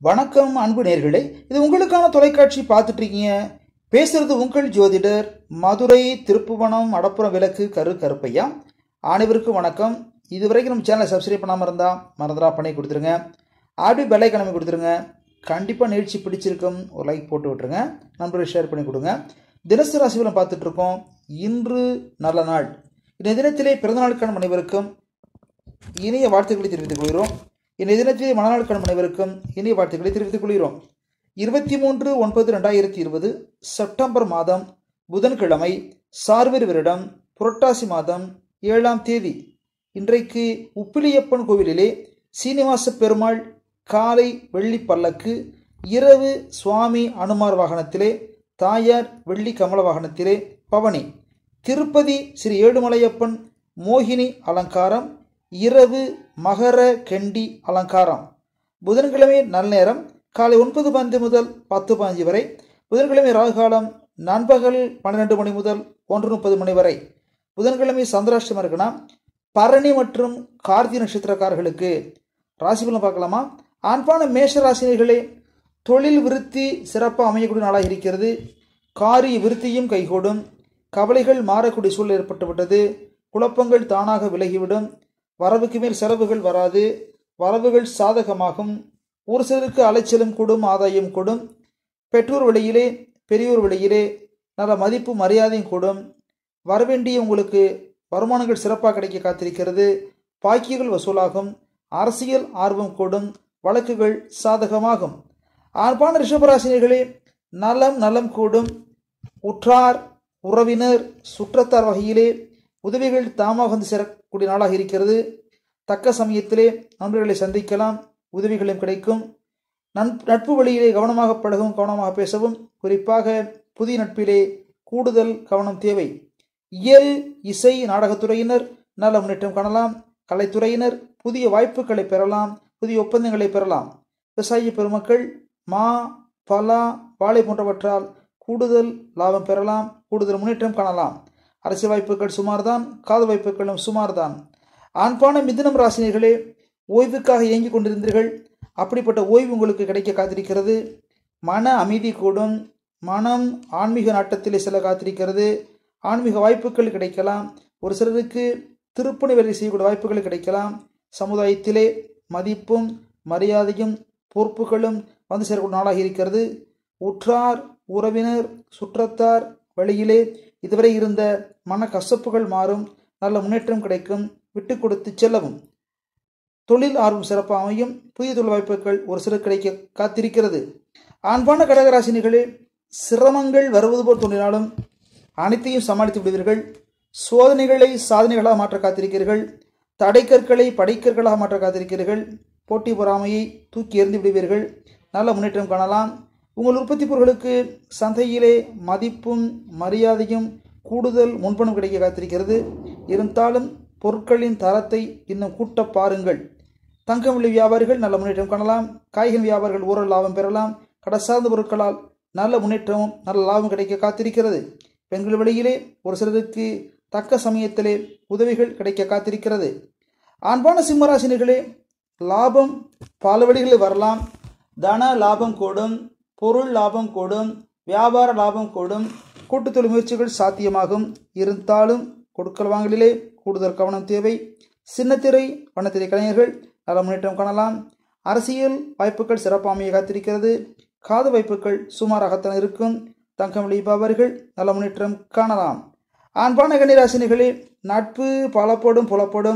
வணக்கம் அன்பு நேர்களே இது உங்களுக்கான தொலைக்காட்சி பார்த்துட்டு இருக்கீங்க பேசுறது உங்கள் ஜோதிடர் மதுரை திருப்புவனம் மடப்புறம் விளக்கு கரு கருப்பையா அனைவருக்கும் வணக்கம் இது வரைக்கும் நம்ம சேனலை சப்ஸ்கிரைப் பண்ணாமல் இருந்தால் மறந்துடா பண்ணி கொடுத்துருங்க ஆடி பெல்லை கிளம்பி கொடுத்துருங்க கண்டிப்பாக நிகழ்ச்சி பிடிச்சிருக்கும் ஒரு லைக் போட்டு விட்டுருங்க நண்பர்கள் ஷேர் பண்ணி கொடுங்க தினசரி ராசிபலம் பார்த்துட்டு இருக்கோம் இன்று நல்ல நாள் இந்த தினத்திலே பிறந்தநாளுக்கான அனைவருக்கும் இனிய வாழ்த்துக்களை தெரிவித்துக் கொள்கிறோம் இன்றைய தினத்திலே மனநாளுக்கான அனைவருக்கும் இனிய வாழ்த்துக்களை தெரிவித்துக் கொள்கிறோம் இருபத்தி மூன்று ஒன்பது ரெண்டாயிரத்தி இருபது செப்டம்பர் மாதம் புதன்கிழமை சார்வர் வருடம் புரட்டாசி மாதம் ஏழாம் தேதி இன்றைக்கு உப்பிலியப்பன் கோவிலிலே சீனிவாச பெருமாள் காலை வெள்ளி பல்லக்கு இரவு சுவாமி அனுமார் வாகனத்திலே தாயார் வெள்ளி கமல வாகனத்திலே பவனி திருப்பதி ஸ்ரீ ஏழுமலையப்பன் மோகினி அலங்காரம் இரவு மகர கெண்டி அலங்காரம் புதன்கிழமை நல்நேரம் காலை ஒன்பது பதினைந்து முதல் பத்து பதினஞ்சு வரை புதன்கிழமை ராகுகாலம் நண்பகல் பன்னிரெண்டு மணி முதல் ஒன்று முப்பது மணி வரை புதன்கிழமை சந்திராஷ்டமம் இருக்குன்னா பரணி மற்றும் கார்த்திகை நட்சத்திரக்காரர்களுக்கு ராசி பலன் பார்க்கலாமா ஆண்பான மேஷ ராசினிகளே தொழில் விருத்தி சிறப்பாக அமையக்கூடிய நாளாக இருக்கிறது காரிய விருத்தியும் கைகூடும் கவலைகள் மாறக்கூடிய சூழல் ஏற்பட்டுவிட்டது குழப்பங்கள் தானாக விலகிவிடும் வரவுக்கு மேல் செலவுகள் வராது வரவுகள் சாதகமாகும் ஒரு சிலருக்கு அலைச்சலும் கூடும் ஆதாயம் கூடும் பெற்றோர் வழியிலே பெரியோர் வழியிலே நல்ல மதிப்பு மரியாதையும் கூடும் வரவேண்டிய உங்களுக்கு வருமானங்கள் சிறப்பாக கிடைக்க காத்திருக்கிறது பாக்கியங்கள் வசூலாகும் அரசியல் ஆர்வம் கூடும் வழக்குகள் சாதகமாகும் ஆண்பான ரிஷபராசினியர்களே நலம் நலம் கூடும் உற்றார் உறவினர் சுற்றத்தார் வகையிலே உதவிகள் தாமாக வந்து சேரக்கூடிய நாளாக இருக்கிறது தக்க சமயத்திலே நண்பர்களை சந்திக்கலாம் உதவிகளும் கிடைக்கும் நன் நட்பு வழியிலே கவனமாக பழகவும் கவனமாக பேசவும் குறிப்பாக புதிய நட்பிலே கூடுதல் கவனம் தேவை இயல் இசை நாடகத்துறையினர் நல்ல முன்னேற்றம் காணலாம் கலைத்துறையினர் புதிய வாய்ப்புகளை பெறலாம் புதிய ஒப்பந்தங்களை பெறலாம் விவசாய பெருமக்கள் மா பலா வாழை போன்றவற்றால் கூடுதல் லாபம் பெறலாம் கூடுதல் முன்னேற்றம் காணலாம் அரசியல் வாய்ப்புகள் சுமார்தான் காதல் வாய்ப்புகளும் சுமார்தான் ஆண்பான மிதுனம் ராசினியர்களே ஓய்வுக்காக இயங்கிக் கொண்டிருந்தீர்கள் அப்படிப்பட்ட ஓய்வு உங்களுக்கு கிடைக்க காத்திருக்கிறது மன அமைதி கூடும் மனம் ஆன்மீக நாட்டத்திலே செல்ல காத்திருக்கிறது ஆன்மீக வாய்ப்புகள் கிடைக்கலாம் ஒரு சிலருக்கு திருப்பணி வேலை செய்யக்கூடிய வாய்ப்புகள் கிடைக்கலாம் சமுதாயத்திலே மதிப்பும் மரியாதையும் பொறுப்புகளும் வந்து சேரக்கூடிய நாளாக இருக்கிறது உற்றார் உறவினர் சுற்றத்தார் வழியிலே இதுவரை இருந்த மன கசப்புகள் மாறும் நல்ல முன்னேற்றம் கிடைக்கும் விட்டு கொடுத்து செல்லவும் தொழில் ஆர்வம் சிறப்பாக அமையும் புதிய தொழில் வாய்ப்புகள் ஒரு சிலர் கிடைக்க காத்திருக்கிறது ஆண்பான கடகராசினிகளே சிரமங்கள் வருவது போல் தோன்றினாலும் அனைத்தையும் சமாளித்து விடுவீர்கள் சோதனைகளை சாதனைகளாக மாற்ற காத்திருக்கிறீர்கள் தடைக்கற்களை படைக்கற்களாக மாற்ற காத்திருக்கிறீர்கள் போட்டி பொறாமையை தூக்கி எறிந்து விடுவீர்கள் நல்ல முன்னேற்றம் காணலாம் உங்கள் உற்பத்தி பொருட்களுக்கு சந்தையிலே மதிப்பும் மரியாதையும் கூடுதல் முன்பணம் கிடைக்க காத்திருக்கிறது இருந்தாலும் பொருட்களின் தரத்தை இன்னும் கூட்ட பாருங்கள் தங்கம் விலை வியாபாரிகள் நல்ல முன்னேற்றம் காணலாம் காய்கறி வியாபாரிகள் ஊரல் லாபம் பெறலாம் கடை சார்ந்த பொருட்களால் நல்ல முன்னேற்றமும் நல்ல லாபம் கிடைக்க காத்திருக்கிறது பெண்கள் வழியிலே ஒரு சிலருக்கு தக்க சமயத்திலே உதவிகள் கிடைக்க காத்திருக்கிறது ஆண்பான சிம்மராசினிகளே லாபம் பல வழிகளில் வரலாம் தன லாபம் கூடும் பொருள் லாபம் கூடும் வியாபார லாபம் கூடும் கூட்டுத்தொழில் முயற்சிகள் சாத்தியமாகும் இருந்தாலும் கொடுக்கல் வாங்கலிலே கூடுதல் கவனம் தேவை சின்னத்திரை வண்ணத்திரை கலைஞர்கள் நல்ல முன்னேற்றம் காணலாம் அரசியல் வாய்ப்புகள் சிறப்பாக அமைய காத்திருக்கிறது காது வாய்ப்புகள் சுமாராகத்தான் இருக்கும் தங்கம் விளைவிப்பவர்கள் நல்ல முன்னேற்றம் காணலாம் ஆண்பான கன்னிராசினிகளே நட்பு பலப்படும் புலப்படும்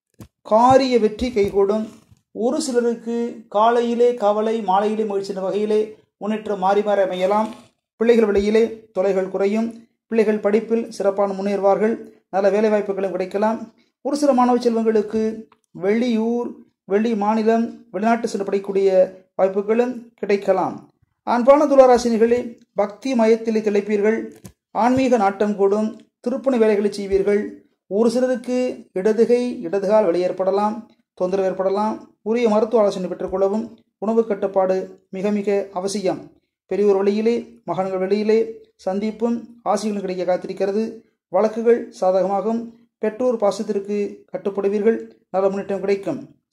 காரிய வெற்றி கைகூடும் ஒரு சிலருக்கு காலையிலே கவலை மாலையிலே மகிழ்ச்சி வகையிலே முன்னேற்றம் மாறி மாறி அமையலாம் பிள்ளைகள் வழியிலே தொலைகள் குறையும் பிள்ளைகள் படிப்பில் சிறப்பான முன்னேறுவார்கள் நல்ல வேலைவாய்ப்புகளும் கிடைக்கலாம் ஒரு சில மாணவ செல்வங்களுக்கு வெளியூர் வெளி மாநிலம் வெளிநாட்டு சென்று படிக்கக்கூடிய வாய்ப்புகளும் கிடைக்கலாம் அன்பான துளாராசினிகளே பக்தி மயத்திலே திளைப்பீர்கள் ஆன்மீக நாட்டம் கூடும் திருப்பணி வேலைகளை செய்வீர்கள் ஒரு சிலருக்கு இடதுகை இடதுகால் வெளி ஏற்படலாம் தொந்தரவு ஏற்படலாம் உரிய மருத்துவ ஆலோசனை பெற்றுக்கொள்ளவும் உணவு கட்டுப்பாடு மிக மிக அவசியம் பெரியோர் வழியிலே மகன்கள் வெளியிலே சந்திப்பும் ஆசைகளும் கிடைக்க காத்திருக்கிறது வழக்குகள் சாதகமாகும் பெற்றோர் பாசத்திற்கு கட்டுப்படுவீர்கள் நல்ல முன்னேற்றம் கிடைக்கும்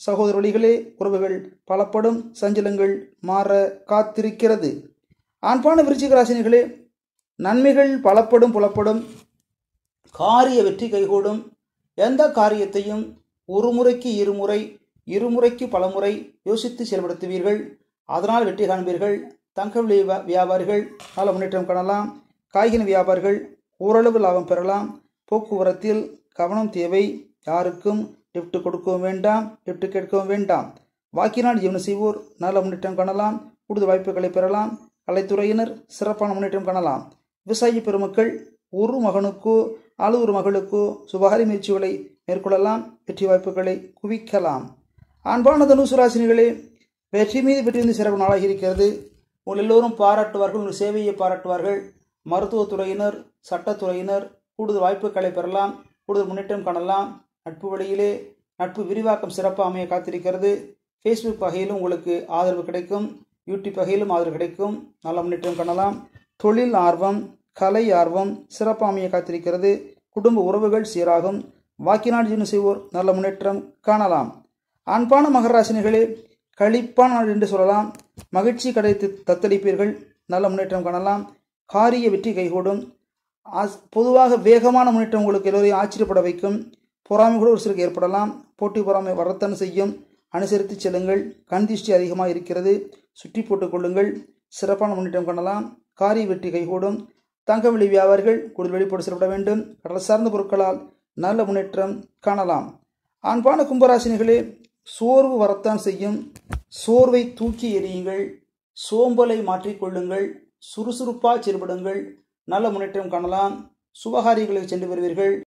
சகோதர வழிகளே உறவுகள் பலப்படும் சஞ்சலங்கள் மாற காத்திருக்கிறது ஆண்பான விருச்சிக ராசினிகளே நன்மைகள் பலப்படும் புலப்படும் காரிய வெற்றி கைகூடும் எந்த காரியத்தையும் ஒரு முறைக்கு இருமுறை இருமுறைக்கு பலமுறை யோசித்து செயல்படுத்துவீர்கள் அதனால் வெற்றி காண்பீர்கள் தங்க விலை வியாபாரிகள் நல்ல முன்னேற்றம் காணலாம் காய்கனி வியாபாரிகள் ஓரளவு லாபம் பெறலாம் போக்குவரத்தில் கவனம் தேவை யாருக்கும் லிஃப்ட் கொடுக்கவும் வேண்டாம் லிஃப்ட் கேட்கவும் வேண்டாம் வாக்கினால் ஜீவனம் செய்வோர் நல்ல முன்னேற்றம் காணலாம் கூடுதல் வாய்ப்புகளை பெறலாம் கலைத்துறையினர் சிறப்பான முன்னேற்றம் காணலாம் விவசாய பெருமக்கள் ஒரு மகனுக்கோ அல்லது ஒரு மகளுக்கோ சுபகாரி முயற்சிகளை மேற்கொள்ளலாம் வெற்றி வாய்ப்புகளை குவிக்கலாம் அன்பான தனுசு ராசினிகளே வெற்றி மீது வெற்றி மீது சிறப்பு நாளாகி இருக்கிறது உங்கள் எல்லோரும் பாராட்டுவார்கள் உங்கள் சேவையை பாராட்டுவார்கள் மருத்துவத்துறையினர் சட்டத்துறையினர் கூடுதல் வாய்ப்புகளை பெறலாம் கூடுதல் முன்னேற்றம் காணலாம் நட்பு வழியிலே நட்பு விரிவாக்கம் சிறப்பாக அமைய காத்திருக்கிறது ஃபேஸ்புக் வகையிலும் உங்களுக்கு ஆதரவு கிடைக்கும் யூடியூப் வகையிலும் ஆதரவு கிடைக்கும் நல்ல முன்னேற்றம் காணலாம் தொழில் ஆர்வம் கலை ஆர்வம் சிறப்பாக அமைய காத்திருக்கிறது குடும்ப உறவுகள் சீராகும் வாக்கினாடு ஜீவனம் செய்வோர் நல்ல முன்னேற்றம் காணலாம் அன்பான மகராசினிகளே கழிப்பான நாள் என்று சொல்லலாம் மகிழ்ச்சி கிடைத்து தத்தளிப்பீர்கள் நல்ல முன்னேற்றம் காணலாம் காரிய வெற்றி கைகூடும் பொதுவாக வேகமான முன்னேற்றம் உங்களுக்கு எல்லோரையும் ஆச்சரியப்பட வைக்கும் பொறாமை கூட ஒரு சிலருக்கு ஏற்படலாம் போட்டி பொறாமை வரத்தான் செய்யும் அனுசரித்து செல்லுங்கள் கண் திருஷ்டி அதிகமாக இருக்கிறது சுற்றி போட்டுக் கொள்ளுங்கள் சிறப்பான முன்னேற்றம் காணலாம் காரிய வெற்றி கைகூடும் தங்க வெளி வியாபாரிகள் கூடுதல் வெளிப்பாடு செயல்பட வேண்டும் கடல் சார்ந்த பொருட்களால் நல்ல முன்னேற்றம் காணலாம் அன்பான கும்பராசினிகளே சோர்வு வரத்தான் செய்யும் சோர்வை தூக்கி எறியுங்கள் சோம்பலை மாற்றிக்கொள்ளுங்கள் சுறுசுறுப்பாக செயல்படுங்கள் நல்ல முன்னேற்றம் காணலாம் சுபகாரியங்களுக்கு சென்று வருவீர்கள்